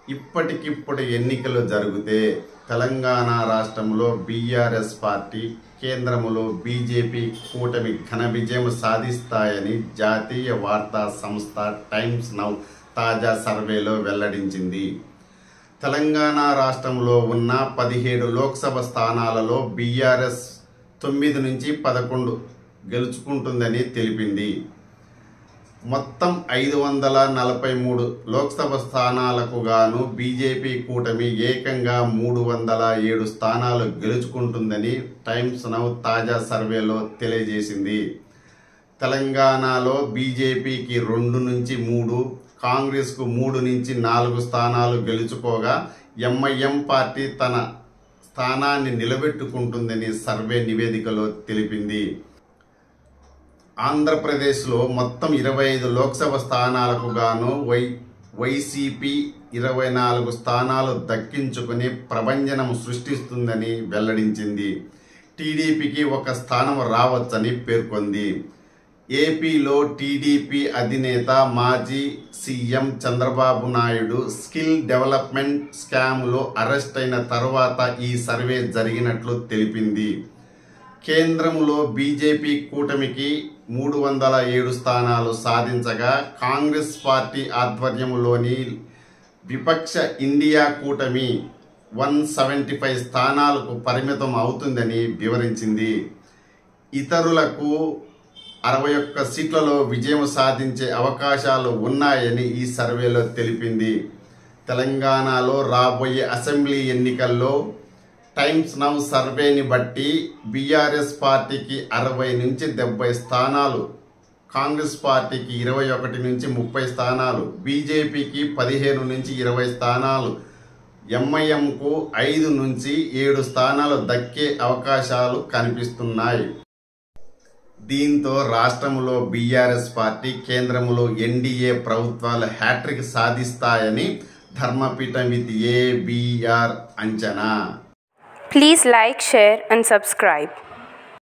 ఇప్పటికిప్పుడు ఎన్నికలు జరిగితే తెలంగాణ రాష్ట్రంలో బీఆర్ఎస్ పార్టీ కేంద్రములో బీజేపీ కూటమి ఘన విజయం సాధిస్తాయని జాతీయ వార్తా సంస్థ టైమ్స్ నౌ తాజా సర్వేలో వెల్లడించింది తెలంగాణ రాష్ట్రంలో ఉన్న పదిహేడు లోక్సభ స్థానాలలో బీఆర్ఎస్ తొమ్మిది నుంచి పదకొండు గెలుచుకుంటుందని తెలిపింది మొత్తం ఐదు వందల నలభై మూడు లోక్సభ స్థానాలకు గాను బీజేపీ కూటమి ఏకంగా మూడు వందల ఏడు స్థానాలు గెలుచుకుంటుందని టైమ్స్ నౌ తాజా సర్వేలో తెలియజేసింది తెలంగాణలో బీజేపీకి రెండు నుంచి మూడు కాంగ్రెస్కు మూడు నుంచి నాలుగు స్థానాలు గెలుచుకోగా ఎంఐఎం పార్టీ తన స్థానాన్ని నిలబెట్టుకుంటుందని సర్వే నివేదికలో తెలిపింది ఆంధ్రప్రదేశ్లో మొత్తం ఇరవై ఐదు లోక్సభ స్థానాలకు గాను వై వైసీపీ ఇరవై నాలుగు స్థానాలు దక్కించుకుని ప్రభంజనం సృష్టిస్తుందని వెల్లడించింది టీడీపీకి ఒక స్థానం రావచ్చని పేర్కొంది ఏపీలో టీడీపీ అధినేత మాజీ CM Chandrababu Naidu skill development స్కామ్లో అరెస్ట్ అయిన తర్వాత ఈ సర్వే జరిగినట్లు తెలిపింది కేంద్రంలో బీజేపీ కూటమికి మూడు వందల ఏడు స్థానాలు సాధించగా కాంగ్రెస్ పార్టీ ఆధ్వర్యంలోని విపక్ష ఇండియా కూటమి వన్ సెవెంటీ ఫైవ్ స్థానాలకు పరిమితం అవుతుందని వివరించింది ఇతరులకు అరవై ఒక్క సీట్లలో విజయం సాధించే అవకాశాలు ఉన్నాయని ఈ సర్వేలో తెలిపింది తెలంగాణలో రాబోయే అసెంబ్లీ ఎన్నికల్లో టైమ్స్ నౌ సర్వేని బట్టి బీఆర్ఎస్ పార్టీకి అరవై నుంచి డెబ్బై స్థానాలు కాంగ్రెస్ పార్టీకి ఇరవై ఒకటి నుంచి ముప్పై స్థానాలు బీజేపీకి పదిహేను నుంచి ఇరవై స్థానాలు ఎంఐఎంకు ఐదు నుంచి ఏడు స్థానాలు దక్కే అవకాశాలు కనిపిస్తున్నాయి దీంతో రాష్ట్రంలో బీఆర్ఎస్ పార్టీ కేంద్రంలో ఎన్డీఏ ప్రభుత్వాలు హ్యాట్రిక్ సాధిస్తాయని ధర్మపీఠం విత్ ఏబీఆర్ అంచనా Please like, share, and subscribe.